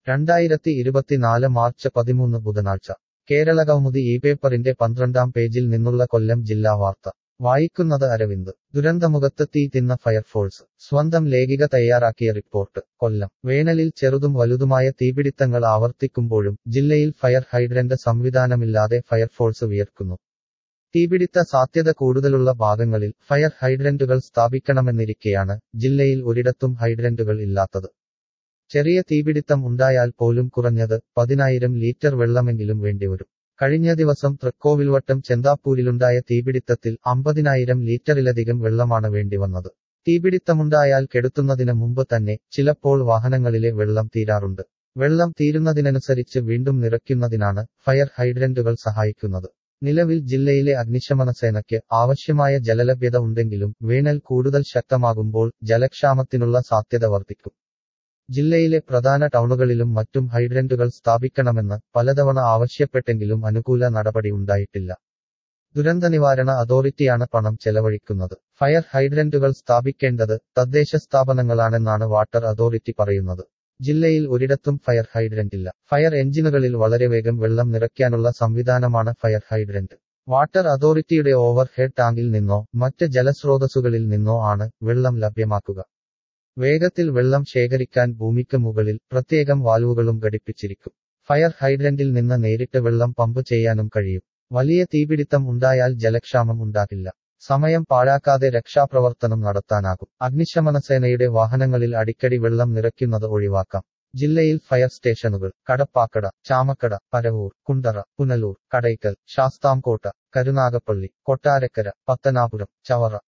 രണ്ടായിരത്തി ഇരുപത്തിനാല് മാർച്ച് പതിമൂന്ന് ബുധനാഴ്ച കേരള കൗമുദി ഈ പേപ്പറിന്റെ പന്ത്രണ്ടാം പേജിൽ നിന്നുള്ള കൊല്ലം ജില്ലാ വാർത്ത വായിക്കുന്നത് അരവിന്ദ് ദുരന്തമുഖത്ത് തീ തിന്ന ഫയർഫോഴ്സ് സ്വന്തം ലേഖിക തയ്യാറാക്കിയ റിപ്പോർട്ട് കൊല്ലം വേനലിൽ ചെറുതും വലുതുമായ തീപിടിത്തങ്ങൾ ആവർത്തിക്കുമ്പോഴും ജില്ലയിൽ ഫയർ ഹൈഡ്രന്റ് സംവിധാനമില്ലാതെ ഫയർഫോഴ്സ് വിയർക്കുന്നു തീപിടിത്ത സാധ്യത കൂടുതലുള്ള ഭാഗങ്ങളിൽ ഫയർ ഹൈഡ്രന്റുകൾ സ്ഥാപിക്കണമെന്നിരിക്കെയാണ് ജില്ലയിൽ ഒരിടത്തും ഹൈഡ്രന്റുകൾ ഇല്ലാത്തത് ചെറിയ തീപിടിത്തം ഉണ്ടായാൽ പോലും കുറഞ്ഞത് പതിനായിരം ലിറ്റർ വെള്ളമെങ്കിലും വേണ്ടിവരും കഴിഞ്ഞ ദിവസം തൃക്കോവിൽവട്ടം ചെന്താപ്പൂരിലുണ്ടായ തീപിടിത്തത്തിൽ അമ്പതിനായിരം ലിറ്ററിലധികം വെള്ളമാണ് വേണ്ടിവന്നത് തീപിടിത്തമുണ്ടായാൽ കെടുത്തുന്നതിന് മുമ്പ് തന്നെ ചിലപ്പോൾ വാഹനങ്ങളിലെ വെള്ളം തീരാറുണ്ട് വെള്ളം തീരുന്നതിനനുസരിച്ച് വീണ്ടും നിറയ്ക്കുന്നതിനാണ് ഫയർ ഹൈഡ്രന്റുകൾ സഹായിക്കുന്നത് നിലവിൽ ജില്ലയിലെ അഗ്നിശമന സേനയ്ക്ക് ആവശ്യമായ ജലലഭ്യത ഉണ്ടെങ്കിലും വേനൽ കൂടുതൽ ശക്തമാകുമ്പോൾ ജലക്ഷാമത്തിനുള്ള സാധ്യത വർദ്ധിക്കും ജില്ലയിലെ പ്രധാന ടൗണുകളിലും മറ്റും ഹൈഡ്രന്റുകൾ സ്ഥാപിക്കണമെന്ന് പലതവണ ആവശ്യപ്പെട്ടെങ്കിലും അനുകൂല നടപടി ഉണ്ടായിട്ടില്ല ദുരന്തനിവാരണ അതോറിറ്റിയാണ് പണം ചെലവഴിക്കുന്നത് ഫയർ ഹൈഡ്രന്റുകൾ സ്ഥാപിക്കേണ്ടത് തദ്ദേശ സ്ഥാപനങ്ങളാണെന്നാണ് വാട്ടർ അതോറിറ്റി പറയുന്നത് ജില്ലയിൽ ഒരിടത്തും ഫയർ ഹൈഡ്രന്റ് ഇല്ല ഫയർ എഞ്ചിനുകളിൽ വളരെ വേഗം വെള്ളം നിറയ്ക്കാനുള്ള സംവിധാനമാണ് ഫയർ ഹൈഡ്രന്റ് വാട്ടർ അതോറിറ്റിയുടെ ഓവർ ഹെഡ് ടാങ്കിൽ നിന്നോ മറ്റ് ജലസ്രോതസ്സുകളിൽ നിന്നോ ആണ് വെള്ളം ലഭ്യമാക്കുക വേഗത്തിൽ വെള്ളം ശേഖരിക്കാൻ ഭൂമിക്ക് മുകളിൽ പ്രത്യേകം വാൽവുകളും ഘടിപ്പിച്ചിരിക്കും ഫയർ ഹൈഡ്രന്റിൽ നിന്ന് നേരിട്ട് വെള്ളം പമ്പ് ചെയ്യാനും കഴിയും വലിയ തീപിടിത്തം ഉണ്ടായാൽ ജലക്ഷാമം ഉണ്ടാകില്ല സമയം പാഴാക്കാതെ രക്ഷാപ്രവർത്തനം നടത്താനാകും അഗ്നിശമന സേനയുടെ വാഹനങ്ങളിൽ അടിക്കടി വെള്ളം നിറയ്ക്കുന്നത് ഒഴിവാക്കാം ജില്ലയിൽ ഫയർ സ്റ്റേഷനുകൾ കടപ്പാക്കട ചാമക്കട പരവൂർ കുണ്ടറ പുനലൂർ കടയ്ക്കൽ ശാസ്താംകോട്ട കരുനാഗപ്പള്ളി കൊട്ടാരക്കര പത്തനാപുരം ചവറ